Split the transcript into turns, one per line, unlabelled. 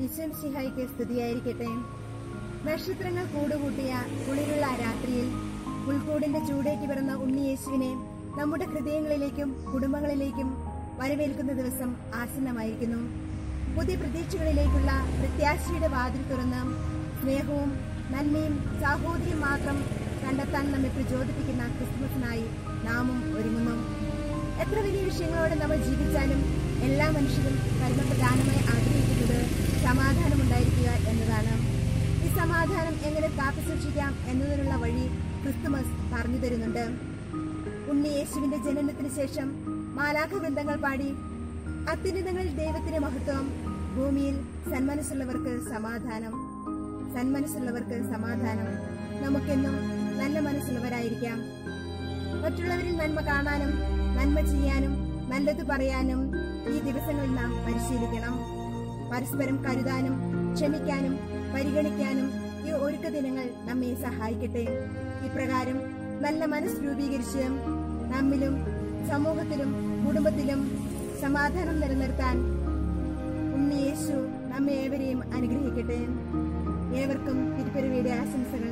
ഈശ്വൻ സിഹായിക്ക് സ്തുതിയായിരിക്കട്ടെ നക്ഷത്രങ്ങൾ കൂടുകൂട്ടിയ കുളിരുള്ള ആ രാത്രിയിൽ ഉൾക്കൂടിന്റെ ചൂടേറ്റി പിറന്ന ഉണ്ണിയേശുവിനെ നമ്മുടെ ഹൃദയങ്ങളിലേക്കും കുടുംബങ്ങളിലേക്കും വരവേൽക്കുന്ന ദിവസം ആസന്നമായിരിക്കുന്നു പുതിയ പ്രതീക്ഷകളിലേക്കുള്ള പ്രത്യാശയുടെ വാതിൽ തുറന്ന് സ്നേഹവും നന്മയും സാഹോദര്യം മാത്രം കണ്ടെത്താൻ നമ്മെ പ്രചോദിപ്പിക്കുന്ന ക്രിസ്മസിനായി നാമും ഒരുങ്ങുന്നു എത്ര വലിയ വിഷയങ്ങളോടെ നമ്മൾ ജീവിച്ചാലും എല്ലാ മനുഷ്യരും പരമപ്രധാനമായി ആഗ്രഹിക്കുന്നത് സമാധാനമുണ്ടായിരിക്കുക എന്നതാണ് ഈ സമാധാനം എങ്ങനെ കാത്തു സൂക്ഷിക്കാം എന്നതിനുള്ള വഴി ക്രിസ്തുമസ് പറഞ്ഞു തരുന്നുണ്ട് ഉണ്ണി യേശുവിന്റെ ജനനത്തിന് ശേഷം മാലാഖ വൃന്ദങ്ങൾ പാടി അത്യുന്നതങ്ങളിൽ ദൈവത്തിന്റെ മഹത്വം ഭൂമിയിൽ സന്മനസ്സുള്ളവർക്ക് സമാധാനം സന്മനസ്സുള്ളവർക്ക് സമാധാനം നമുക്കെന്നും നല്ല മനസ്സുള്ളവരായിരിക്കാം മറ്റുള്ളവരിൽ നന്മ കാണാനും നന്മ ചെയ്യാനും നല്ലത് പറയാനും ഈ ദിവസങ്ങളിൽ നാം പരിശീലിക്കണം പരസ്പരം കരുതാനും ക്ഷമിക്കാനും പരിഗണിക്കാനും ഈ ഒരുക്ക ദിനങ്ങൾ നമ്മെ സഹായിക്കട്ടെ ഇപ്രകാരം നല്ല മനസ്സ് രൂപീകരിച്ച് നമ്മിലും സമൂഹത്തിലും കുടുംബത്തിലും സമാധാനം നിലനിർത്താൻ ഉണ്ണിയേശു നമ്മെ ഏവരെയും അനുഗ്രഹിക്കട്ടെ ഏവർക്കും തിരുപ്പരുവിയുടെ ആശംസകൾ